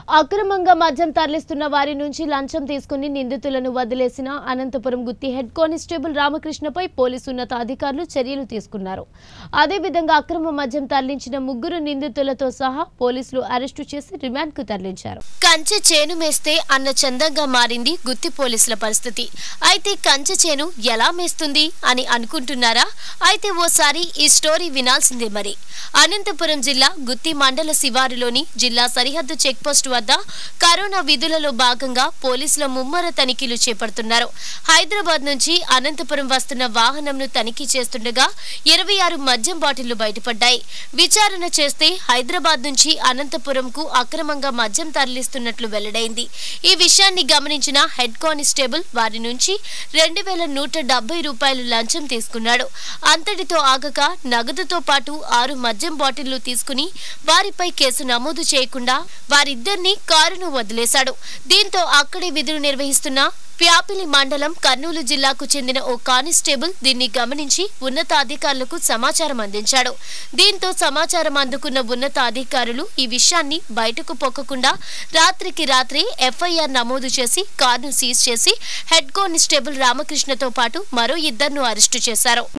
అక్రమంగా మద్యం తరలిస్తున్న వారి నుంచి లంచం తీసుకుని నిందితులను వదిలేసిన అనంతపురం గుత్తి హెడ్ కానిస్టేబుల్ రామకృష్ణపై పోలీసు ఉన్నతాధికారులు చర్యలు తీసుకున్నారు అదేవిధంగా అక్రమ మద్యం తరలించిన ముగ్గురు నిందితులతో సహా పోలీసులు అరెస్టు చేసి రిమాండ్కు తరలించారు కంచె చేను మేస్తే అన్న చందంగా మారింది గుత్తి పోలీసుల పరిస్థితి అయితే కంచె చేను ఎలా మేస్తుంది అని అనుకుంటున్నారా అయితే ఓసారి ఈ స్టోరీ వినాల్సిందే మరి అనంతపురం జిల్లా గుత్తి మండల శివారులోని జిల్లా సరిహద్దు చెక్పోస్ట్ వద్ద కరోనా విధులలో భాగంగా పోలీసుల ముమ్మర తనిఖీలు చేపడుతున్నారు హైదరాబాద్ నుంచి అనంతపురం వస్తున్న వాహనంను తనిఖీ చేస్తుండగా ఇరవై ఆరు మద్యం బాటిళ్లు బయటపడ్డాయి విచారణ చేస్తే హైదరాబాద్ నుంచి అనంతపురంకు అక్రమంగా మద్యం తరలిస్తున్నట్లు వెల్లడైంది ఈ విషయాన్ని గమనించిన హెడ్ కానిస్టేబుల్ వారి నుంచి రెండు వేల నూట డెబ్బై రూపాయలు లంచం తీసుకున్నాడు అంతటితో ఆగక నగదుతో పాటు ఆరు మద్యం బాటిళ్లు తీసుకుని వారిపై కేసు నమోదు చేయకుండా వారిద్దరిని కారును వదిలేశాడు దీంతో అక్కడే విధులు నిర్వహిస్తున్న ప్యాపిలి మండలం కర్నూలు జిల్లాకు చెందిన ఓ కానిస్టేబుల్ దీన్ని గమనించి ఉన్నతాధికారులకు సమాచారం అందించాడు దీంతో సమాచారం అందుకున్న ఉన్నతాధికారులు ఈ విషయాన్ని బయటకు పొక్కకుండా రాత్రికి రాత్రే ఎఫ్ఐఆర్ నమోదు చేసి కారును సీజ్ చేసి హెడ్ కానిస్టేబుల్ రామకృష్ణతో పాటు మరో ఇద్దరును అరెస్టు చేశారు